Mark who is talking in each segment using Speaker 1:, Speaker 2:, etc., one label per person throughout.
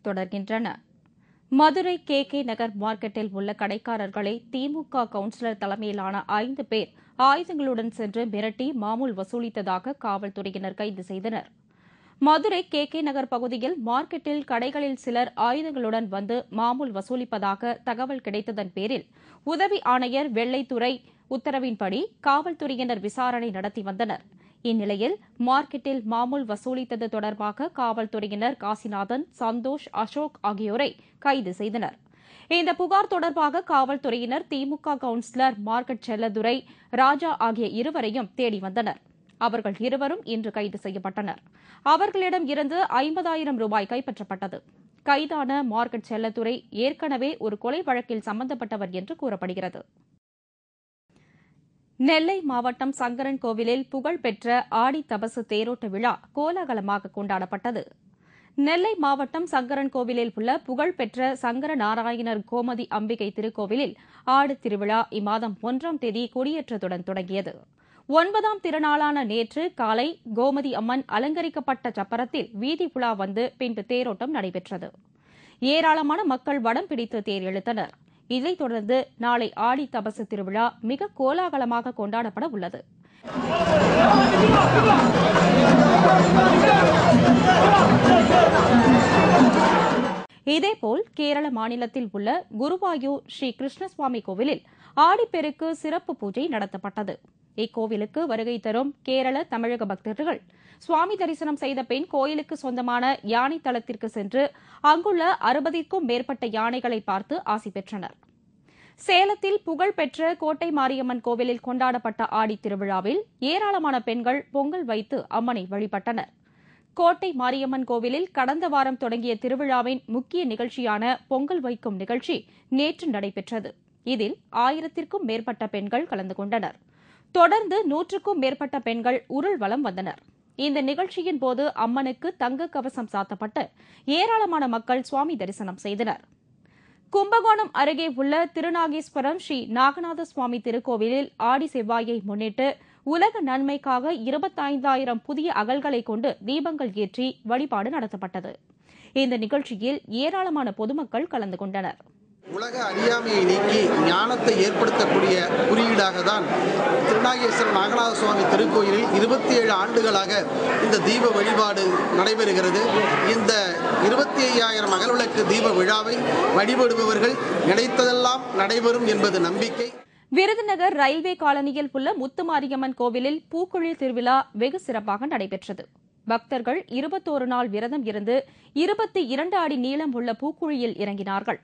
Speaker 1: தொடர்கின்றன Madurai K K நகர் மார்க்கெட்டில் உள்ள கடைக்காரர்களை திமுக கவுன்சிலர் தலைமையிலான ஐந்து பேர் ஆயுதங்களுடன் சென்று மிரட்டி மாமூல் வசூலித்ததாக காவல்துறையினர் கைது செய்தனர் மதுரை கே கே நகர் பகுதியில் மார்க்கெட்டில் கடைகளில் சிலர் ஆயுதங்களுடன் வந்து மாமூல் வசூலிப்பதாக தகவல் கிடைத்ததன் பேரில் உதவி ஆணையர் வெள்ளைத்துறை உத்தரவின்படி காவல்துறையினர் விசாரணை நடத்தி வந்தனர் இந்நிலையில் மார்க்கெட்டில் மாமூல் வசூலித்தது தொடர்பாக காவல்துறையினர் காசிநாதன் சந்தோஷ் அசோக் ஆகியோரை கைது செய்தனர் இந்த புகார் தொடர்பாக காவல்துறையினர் திமுக கவுன்சிலர் மார்க்கெட் செல்லதுரை ராஜா ஆகிய இருவரையும் தேடி வந்தனர் அவர்கள் இருவரும் இன்று கைது செய்யப்பட்டனர் அவர்களிடம் இருந்து ஐம்பதாயிரம் ரூபாய் கைப்பற்றப்பட்டது கைதான மார்க்கெட் செல்லத்துறை ஏற்கனவே ஒரு கொலை வழக்கில் சம்பந்தப்பட்டவர் என்று கூறப்படுகிறது நெல்லை மாவட்டம் சங்கரன் கோவிலில் புகழ்பெற்ற ஆடி தபசு தேரோட்ட விழா கோலாகலமாக கொண்டாடப்பட்டது நெல்லை மாவட்டம் சங்கரன் கோவிலில் உள்ள புகழ்பெற்ற சங்கர நாராயணர் கோமதி அம்பிகை திருக்கோவிலில் ஆடு திருவிழா இம்மாதம் ஒன்றாம் தேதி கொடியேற்றத்துடன் தொடங்கியது ஒன்பதாம் திருநாளான நேற்று காலை கோமதி அம்மன் அலங்கரிக்கப்பட்ட சப்பரத்தில் வீதி உலா வந்து பின்பு தேரோட்டம் நடைபெற்றது ஏராளமான மக்கள் வடம் பிடித்து தேர் இழுத்தனர் இதைத் தொடர்ந்து நாளை ஆடி தபசு திருவிழா மிக கோலாகலமாக கொண்டாடப்பட உள்ளது இதேபோல் கேரள மாநிலத்தில் உள்ள குருவாயூர் ஸ்ரீ கிருஷ்ணசுவாமி கோவிலில் ஆடிப்பெருக்கு சிறப்பு பூஜை நடத்தப்பட்டது இக்கோவிலுக்கு வருகை தரும் கேரள தமிழக பக்தர்கள் சுவாமி தரிசனம் செய்த பின் கோயிலுக்கு சொந்தமான யானை தளத்திற்கு சென்று அங்குள்ள அறுபதிற்கும் மேற்பட்ட யானைகளை பார்த்து ஆசி பெற்றனர் சேலத்தில் புகழ்பெற்ற கோட்டை மாரியம்மன் கோவிலில் கொண்டாடப்பட்ட ஆடி திருவிழாவில் ஏராளமான பெண்கள் பொங்கல் வைத்து அம்மனை வழிபட்டனர் கோட்டை மாரியம்மன் கோவிலில் கடந்த வாரம் தொடங்கிய திருவிழாவின் முக்கிய நிகழ்ச்சியான பொங்கல் வைக்கும் நிகழ்ச்சி நேற்று நடைபெற்றது இதில் ஆயிரத்திற்கும் மேற்பட்ட பெண்கள் கலந்து கொண்டனர் தொடர்ந்து நூற்றுக்கும் மேற்பட்ட பெண்கள் உருள் வலம் வந்தனர் இந்த நிகழ்ச்சியின் போது அம்மனுக்கு தங்க கவசம் சாத்தப்பட்டு ஏராளமான மக்கள் சுவாமி தரிசனம் செய்தனர் கும்பகோணம் அருகே உள்ள திருநாகேஸ்வரம் ஸ்ரீ நாகநாத சுவாமி திருக்கோவிலில் ஆடி செவ்வாயை முன்னிட்டு உலக நன்மைக்காக இருபத்தைந்தாயிரம் புதிய அகல்களை கொண்டு தீபங்கள் ஏற்றி வழிபாடு நடத்தப்பட்டது இந்த நிகழ்ச்சியில் ஏராளமான பொதுமக்கள் கலந்து கொண்டனர்
Speaker 2: உலக அறியாமையை நீக்கி ஞானத்தை ஏற்படுத்தக்கூடிய குறியீடாக தான் திருநாகேஸ்வரம் நாகநாத சுவாமி திருக்கோயிலில் இருபத்தி ஏழு ஆண்டுகளாக இந்த தீப வழிபாடு நடைபெறுகிறது இந்த இருபத்தி ஐயாயிரம் அகல்விளக்கு தீப விழாவை வழிபடுபவர்கள் நினைத்ததெல்லாம் நடைபெறும் என்பது நம்பிக்கை
Speaker 1: விருதுநகர் ரயில்வே காலனியில் உள்ள முத்துமாரியம்மன் கோவிலில் பூக்குழி திருவிழா வெகு சிறப்பாக நடைபெற்றது பக்தர்கள் இருபத்தோரு நாள் விரதம் இருந்து இருபத்தி இரண்டு அடி நீளம் உள்ள பூக்குழியில் இறங்கினார்கள்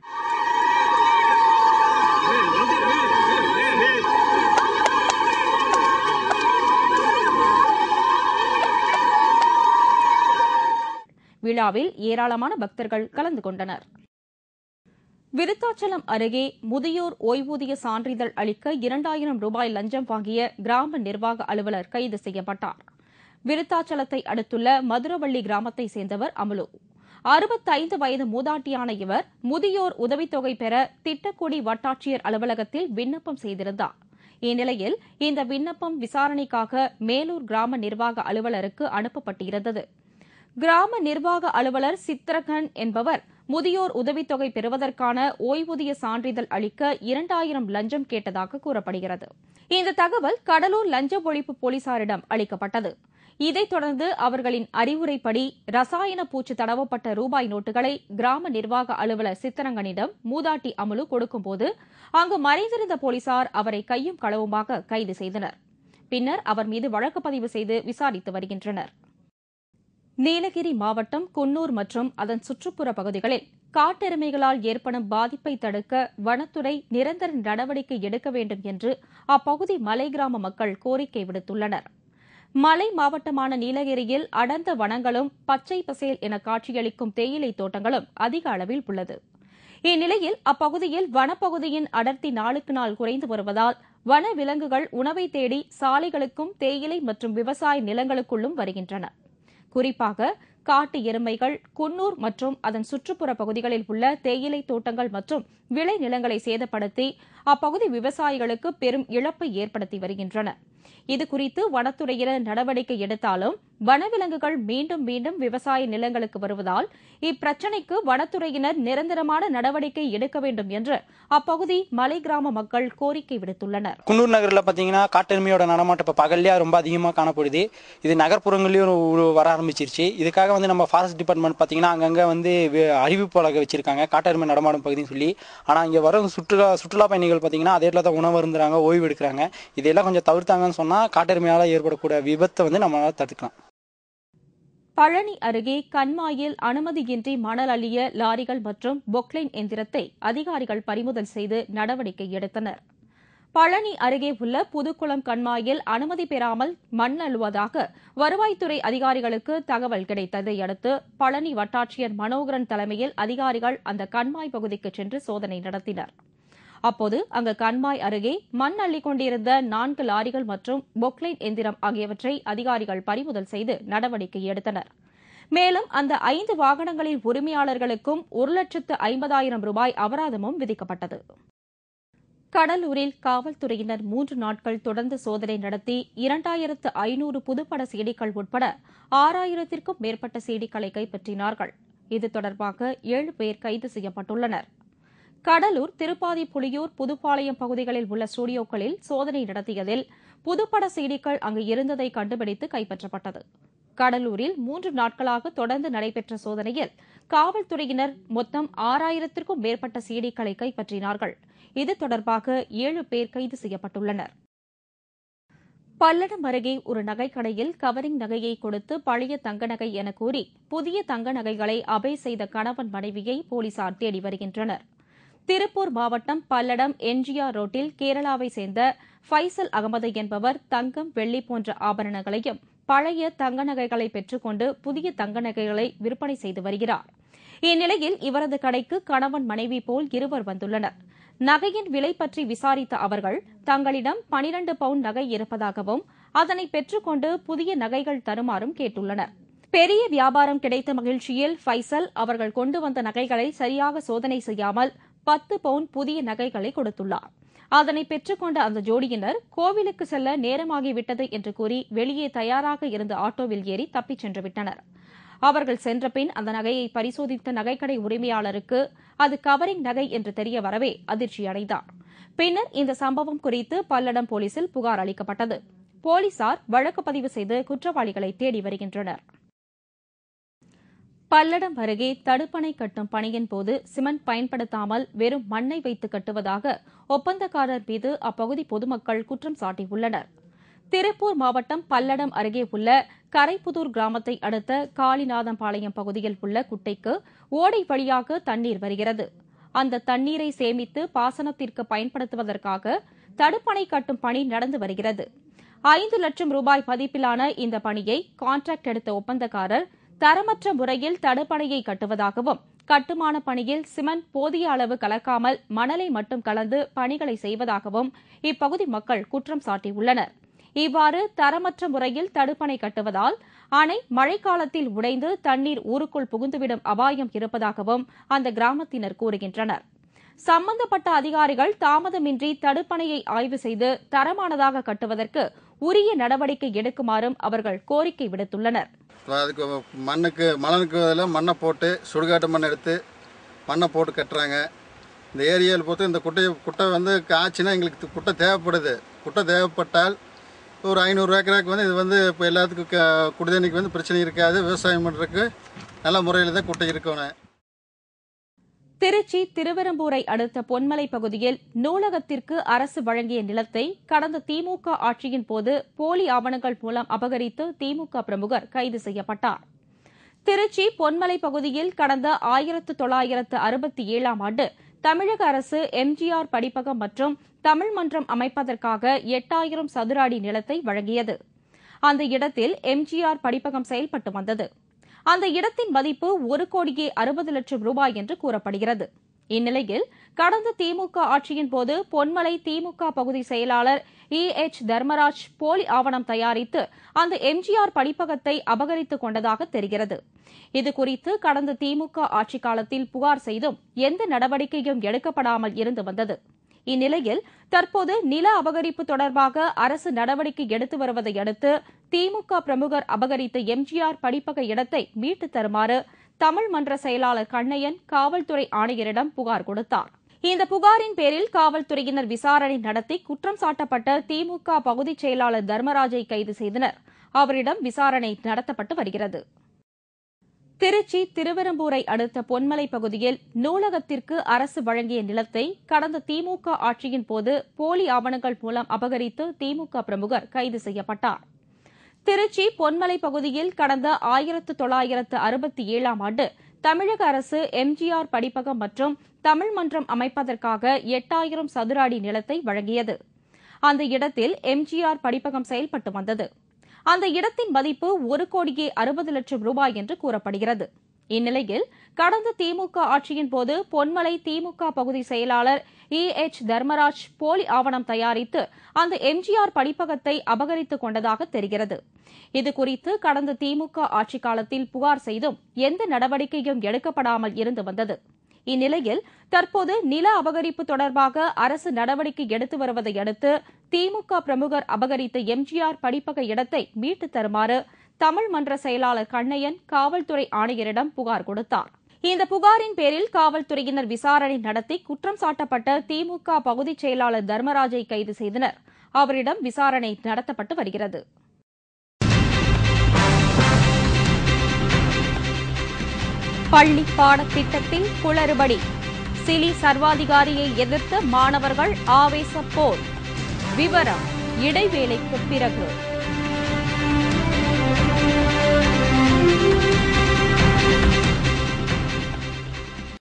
Speaker 1: விழாவில் ஏராளமான பக்தர்கள் கலந்து கொண்டனர் விருத்தாச்சலம் அருகே முதியோர் ஓய்வூதிய சான்றிதழ் அளிக்க இரண்டாயிரம் ரூபாய் லஞ்சம் வாங்கிய கிராம நிர்வாக அலுவலர் கைது செய்யப்பட்டார் விருத்தாச்சலத்தை அடுத்துள்ள மதுரவள்ளி கிராமத்தை சேர்ந்தவர் அமலு அறுபத்தைந்து வயது மூதாட்டியான இவர் முதியோர் உதவித்தொகை பெற திட்டக்குடி வட்டாட்சியர் அலுவலகத்தில் விண்ணப்பம் செய்திருந்தார் இந்நிலையில் இந்த விண்ணப்பம் விசாரணைக்காக மேலூர் கிராம நிர்வாக அலுவலருக்கு அனுப்பப்பட்டிருந்தது கிராம நிர்வாக அலுவலர் சித்திரகன் என்பவர் முதியோர் உதவித்தொகை பெறுவதற்கான ஓய்வூதிய சான்றிதழ் அளிக்க இரண்டாயிரம் லஞ்சம் கேட்டதாக கூறப்படுகிறது இந்த தகவல் கடலூர் லஞ்ச ஒழிப்பு போலீசாரிடம் அளிக்கப்பட்டது இதைத் தொடர்ந்து அவர்களின் அறிவுரைப்படி ரசாயன பூச்சு தடவப்பட்ட ரூபாய் நோட்டுகளை கிராம நிர்வாக அலுவலர் சித்தரங்கனிடம் மூதாட்டி அமலு கொடுக்கும்போது அங்கு மறைந்திருந்த போலீசார் அவரை கையும் களவுமாக கைது செய்தனர் பின்னர் அவர் மீது வழக்கு பதிவு செய்து விசாரித்து வருகின்றனர் நீலகிரி மாவட்டம் குன்னூர் மற்றும் அதன் சுற்றுப்புற பகுதிகளில் காட்டெருமைகளால் ஏற்படும் பாதிப்பை தடுக்க வனத்துறை நிரந்தர நடவடிக்கை எடுக்க வேண்டும் என்று அப்பகுதி மலை கிராம மக்கள் கோரிக்கை விடுத்துள்ளனர் மலை மாவட்டமான நீலகிரியில் அடர்ந்த வனங்களும் பச்சை பசேல் என காட்சியளிக்கும் தேயிலை தோட்டங்களும் அதிக அளவில் உள்ளது இந்நிலையில் அப்பகுதியில் வனப்பகுதியின் அடர்த்தி நாளுக்கு நாள் குறைந்து வருவதால் வன விலங்குகள் உணவை தேடி சாலைகளுக்கும் தேயிலை மற்றும் விவசாய நிலங்களுக்குள்ளும் வருகின்றன குறிப்பாக காட்டு எருமைகள் குன்னூர் மற்றும் அதன் சுற்றுப்புற பகுதிகளில் உள்ள தேயிலை தோட்டங்கள் மற்றும் விளை நிலங்களை சேதப்படுத்தி அப்பகுதி விவசாயிகளுக்கு பெரும் இழப்பை ஏற்படுத்தி வருகின்றன இதுகுறித்து வனத்துறையினர் நடவடிக்கை எடுத்தாலும் வனவிலங்குகள் மீண்டும் மீண்டும் விவசாய நிலங்களுக்கு வருவதால் இப்பிரச்சினைக்கு வனத்துறையினர் நிரந்தரமான நடவடிக்கை எடுக்க வேண்டும் என்று அப்பகுதி மலை கிராம மக்கள் கோரிக்கை விடுத்துள்ளனர்
Speaker 3: குன்னூர் நகரில் பார்த்தீங்கன்னா காட்டெருமையோட நடமாட்டம் இப்போ பகல்லையா ரொம்ப அதிகமாக காணப்படுது இது நகர்ப்புறங்களையும் ஒரு- வர ஆரம்பிச்சிருச்சு இதுக்காக வந்து நம்ம ஃபாரஸ்ட் டிபார்ட்மெண்ட் பார்த்தீங்கன்னா அங்கங்கே வந்து வே- அறிவிப்பு பலகை வச்சிருக்காங்க காட்டெருமை நடமாடும் பகுதின்னு சொல்லி ஆனால் இங்கே வரும் சுற்றுலா சுற்றுலா பயணிகள் பார்த்தீங்கன்னா அதே இடத்துல தான் உணவு இருந்துறாங்க ஓய்வு எடுக்கிறாங்க இதெல்லாம் கொஞ்சம் தவிர்த்தாங்கன்னு சொன்னால் காட்டெருமையால் ஏற்படக்கூடிய விபத்தை வந்து நம்மளால் தடுக்கலாம்
Speaker 1: பழனி அருகே கண்மாயில் அனுமதியின்றி மணல் அள்ளிய லாரிகள் மற்றும் பொக்லைன் எந்திரத்தை அதிகாரிகள் பறிமுதல் செய்து நடவடிக்கை எடுத்தனர் பழனி அருகே உள்ள புதுக்குளம் கண்மாயில் அனுமதி பெறாமல் மண் அள்ளுவதாக வருவாய்த்துறை அதிகாரிகளுக்கு தகவல் கிடைத்ததை அடுத்து பழனி வட்டாட்சியர் மனோகரன் தலைமையில் அதிகாரிகள் அந்த கண்மாய் பகுதிக்கு சென்று சோதனை நடத்தினர் அப்போது அங்கு கண்மாய் அருகே மண் அள்ளிக் கொண்டிருந்த நான்கு லாரிகள் மற்றும் பொக்லைன் எந்திரம் ஆகியவற்றை அதிகாரிகள் பறிமுதல் செய்து நடவடிக்கை எடுத்தனர் மேலும் அந்த ஐந்து வாகனங்களின் உரிமையாளர்களுக்கும் ஒரு லட்சத்து ஐம்பதாயிரம் ரூபாய் அபராதமும் விதிக்கப்பட்டது கடலூரில் காவல்துறையினர் மூன்று நாட்கள் தொடர்ந்து சோதனை நடத்தி இரண்டாயிரத்து ஐநூறு புதுப்பட சீடிகள் உட்பட ஆறாயிரத்திற்கும் மேற்பட்ட சீடிகளை கைப்பற்றினார்கள் இது தொடர்பாக ஏழு பேர் கைது செய்யப்பட்டுள்ளனர் கடலூர் திருப்பாதி புலியூர் புதுப்பாளையம் பகுதிகளில் உள்ள ஸ்டுடியோக்களில் சோதனை நடத்தியதில் புதுப்பட சீடிகள் அங்கு இருந்ததை கண்டுபிடித்து கைப்பற்றப்பட்டது கடலூரில் மூன்று நாட்களாக தொடர்ந்து நடைபெற்ற சோதனையில் காவல்துறையினர் மொத்தம் ஆறாயிரத்திற்கும் மேற்பட்ட சீடிகளை கைப்பற்றினார்கள் இது தொடர்பாக ஏழு பேர் கைது செய்யப்பட்டுள்ளனர் பல்லடம் அருகே ஒரு நகைக்கடையில் கவரிங் நகையை கொடுத்து பழைய தங்க நகை என கூறி புதிய தங்க நகைகளை அபை செய்த கணவன் மனைவியை போலீசார் தேடி வருகின்றனர் திருப்பூர் மாவட்டம் பல்லடம் என்ஜிஆர் ரோட்டில் கேரளாவை சேர்ந்த ஃபைசல் அகமது என்பவர் தங்கம் வெள்ளி போன்ற ஆபரணங்களையும் பழைய தங்க நகைகளை பெற்றுக்கொண்டு புதிய தங்க நகைகளை விற்பனை செய்து வருகிறார் இந்நிலையில் இவரது கடைக்கு கணவன் மனைவி போல் இருவர் வந்துள்ளனர் நகையின் விலை பற்றி விசாரித்த அவர்கள் தங்களிடம் பனிரண்டு பவுண்ட் நகை இருப்பதாகவும் அதனை பெற்றுக்கொண்டு புதிய நகைகள் தருமாறும் கேட்டுள்ளனர் பெரிய வியாபாரம் கிடைத்த மகிழ்ச்சியில் ஃபைசல் அவர்கள் கொண்டு வந்த நகைகளை சரியாக சோதனை செய்யாமல் பத்து பவுண்ட் புதிய நகைகளை கொடுத்துள்ளார் அதனை பெற்றுக்கொண்ட அந்த ஜோடியினர் கோவிலுக்கு செல்ல நேரமாகிவிட்டது என்று கூறி வெளியே தயாராக இருந்த ஆட்டோவில் ஏறி தப்பிச் சென்று விட்டனர் அவர்கள் சென்றபின் அந்த நகையை பரிசோதித்த நகைக்கடை உரிமையாளருக்கு அது கவரிங் நகை என்று தெரிய வரவே அதிர்ச்சியடைந்தார் பின்னர் இந்த சம்பவம் குறித்து பல்லடம் போலீசில் புகார் அளிக்கப்பட்டது போலீசார் வழக்கு பதிவு செய்து குற்றவாளிகளை தேடி வருகின்றனர் பல்லடம் அருகே தடுப்பணை கட்டும் பணியின் போது சிமெண்ட் பயன்படுத்தாமல் வெறும் மண்ணை வைத்து கட்டுவதாக ஒப்பந்தக்காரர் மீது அப்பகுதி பொதுமக்கள் குற்றம் சாட்டியுள்ளனர் திருப்பூர் மாவட்டம் பல்லடம் அருகே உள்ள கரைப்புதூர் கிராமத்தை அடுத்த காளிநாதம்பாளையம் பகுதியில் உள்ள குட்டைக்கு ஓடை வழியாக தண்ணீர் வருகிறது அந்த தண்ணீரை சேமித்து பாசனத்திற்கு பயன்படுத்துவதற்காக தடுப்பணை கட்டும் பணி நடந்து வருகிறது ஐந்து லட்சம் ரூபாய் மதிப்பிலான இந்த பணியை கான்ட்ராக்ட் எடுத்த ஒப்பந்தக்காரர் தரமற்ற முறையில் தடுப்பணையை கட்டுவதாகவும் கட்டுமான பணியில் சிமெண்ட் போதிய அளவு கலக்காமல் மணலை மட்டும் கலந்து பணிகளை செய்வதாகவும் இப்பகுதி மக்கள் குற்றம் சாட்டியுள்ளனர் இவ்வாறு தரமற்ற முறையில் தடுப்பணை கட்டுவதால் அணை மழைக்காலத்தில் உடைந்து தண்ணீர் ஊருக்குள் புகுந்துவிடும் அபாயம் இருப்பதாகவும் அந்த கிராமத்தினர் கூறுகின்றனர் சம்பந்தப்பட்ட அதிகாரிகள் தாமதமின்றி தடுப்பணையை ஆய்வு செய்து தரமானதாக கட்டுவதற்கு உரிய நடவடிக்கை எடுக்குமாறும் அவர்கள் கோரிக்கை விடுத்துள்ளனர்
Speaker 4: அதுக்கு மண்ணுக்கு மணலுக்கு பதிலாக மண்ணை போட்டு சுடுகாட்டு மண் எடுத்து மண்ணை போட்டு கட்டுறாங்க இந்த ஏரியாவில் பொறுத்து இந்த குட்டையை குட்டை வந்து காய்ச்சினா எங்களுக்கு குட்டை தேவைப்படுது குட்டை தேவைப்பட்டால் ஒரு ஐநூறு ஏக்கராக்கு வந்து இது வந்து இப்போ எல்லாத்துக்கும் க- குடிதண்ணிக்கு வந்து பிரச்சனை இருக்காது விவசாயம் பண்ணுறதுக்கு நல்ல முறையில் தான் குட்டை இருக்கணும்
Speaker 1: திருச்சி திருவெரும்பூரை அடுத்த பொன்மலை பகுதியில் நூலகத்திற்கு அரசு வழங்கிய நிலத்தை கடந்த திமுக ஆட்சியின் போது போலி ஆவணங்கள் மூலம் அபகரித்து திமுக பிரமுகர் கைது செய்யப்பட்டார் திருச்சி பொன்மலை பகுதியில் கடந்த ஆயிரத்து தொள்ளாயிரத்து அறுபத்தி ஏழாம் ஆண்டு தமிழக அரசு எம்ஜிஆர் படிப்பகம் மற்றும் தமிழ் மன்றம் அமைப்பதற்காக எட்டாயிரம் சதுர அடி நிலத்தை வழங்கியது அந்த இடத்தில் எம்ஜிஆர் படிப்பகம் செயல்பட்டு வந்தது அந்த இடத்தின் மதிப்பு ஒரு கோடியே அறுபது லட்சம் ரூபாய் என்று கூறப்படுகிறது இந்நிலையில் கடந்த திமுக ஆட்சியின் போது பொன்மலை திமுக பகுதி செயலாளர் இ எச் தர்மராஜ் போலி ஆவணம் தயாரித்து அந்த எம்ஜிஆர் படிப்பகத்தை அபகரித்துக் கொண்டதாக தெரிகிறது இதுகுறித்து கடந்த திமுக ஆட்சிக் காலத்தில் புகார் செய்தும் எந்த நடவடிக்கையும் எடுக்கப்படாமல் இருந்து வந்தது இந்நிலையில் தற்போது நில அபகரிப்பு தொடர்பாக அரசு நடவடிக்கை எடுத்து வருவதை அடுத்து திமுக பிரமுகர் அபகரித்த எம்ஜிஆர் படிப்பக இடத்தை மீட்டுத் தருமாறு தமிழ் மன்ற செயலாளர் கண்ணையன் காவல்துறை ஆணையரிடம் புகார் கொடுத்தார் இந்த புகாரின் பேரில் காவல்துறையினர் விசாரணை நடத்தி குற்றம் சாட்டப்பட்ட திமுக பகுதிச் செயலாளர் தர்மராஜை கைது செய்தனர் அவரிடம் விசாரணை நடத்தப்பட்டு வருகிறது திருச்சி திருவெரும்பூரை அடுத்த பொன்மலை பகுதியில் நூலகத்திற்கு அரசு வழங்கிய நிலத்தை கடந்த திமுக ஆட்சியின் போது போலி ஆவணங்கள் மூலம் அபகரித்து திமுக பிரமுகர் கைது செய்யப்பட்டார் திருச்சி பொன்மலை பகுதியில் கடந்த ஆயிரத்து தொள்ளாயிரத்து அறுபத்தி ஏழாம் ஆண்டு தமிழக அரசு எம்ஜிஆர் படிப்பகம் மற்றும் தமிழ் மன்றம் அமைப்பதற்காக எட்டாயிரம் சதுர அடி நிலத்தை வழங்கியது அந்த இடத்தில் எம்ஜிஆர் படிப்பகம் செயல்பட்டு வந்தது அந்த இடத்தின் மதிப்பு ஒரு கோடியே அறுபது லட்சம் ரூபாய் என்று கூறப்படுகிறது இந்நிலையில் கடந்த திமுக ஆட்சியின் போது பொன்மலை திமுக பகுதி செயலாளர் இ எச் தர்மராஜ் போலி ஆவணம் தயாரித்து அந்த எம்ஜிஆர் படிப்பகத்தை அபகரித்துக் கொண்டதாக தெரிகிறது இதுகுறித்து கடந்த திமுக ஆட்சிக் காலத்தில் புகார் செய்தும் எந்த நடவடிக்கையும் எடுக்கப்படாமல் இருந்து வந்தது இந்நிலையில் தற்போது நில அபகரிப்பு தொடர்பாக அரசு நடவடிக்கை எடுத்து வருவதை அடுத்து திமுக பிரமுகர் அபகரித்த எம்ஜிஆர் படிப்பக இடத்தை மீட்டுத் தருமாறு தமிழ் மன்ற செயலாளர் கண்ணையன் காவல்துறை ஆணையரிடம் புகார் கொடுத்தார் இந்த புகாரின் பேரில் காவல்துறையினர் விசாரணை நடத்தி குற்றம் சாட்டப்பட்ட திமுக பகுதிச் செயலாளர் தர்மராஜை கைது செய்தனர் அவரிடம் விசாரணை நடத்தப்பட்டு வருகிறது பள்ளி பாடத்திட்டத்தில் குளறுபடி சிலி சர்வாதிகாரியை எதிர்த்த மாணவர்கள் ஆவேச போர் விவரம் இடைவேளைக்கு பிறகு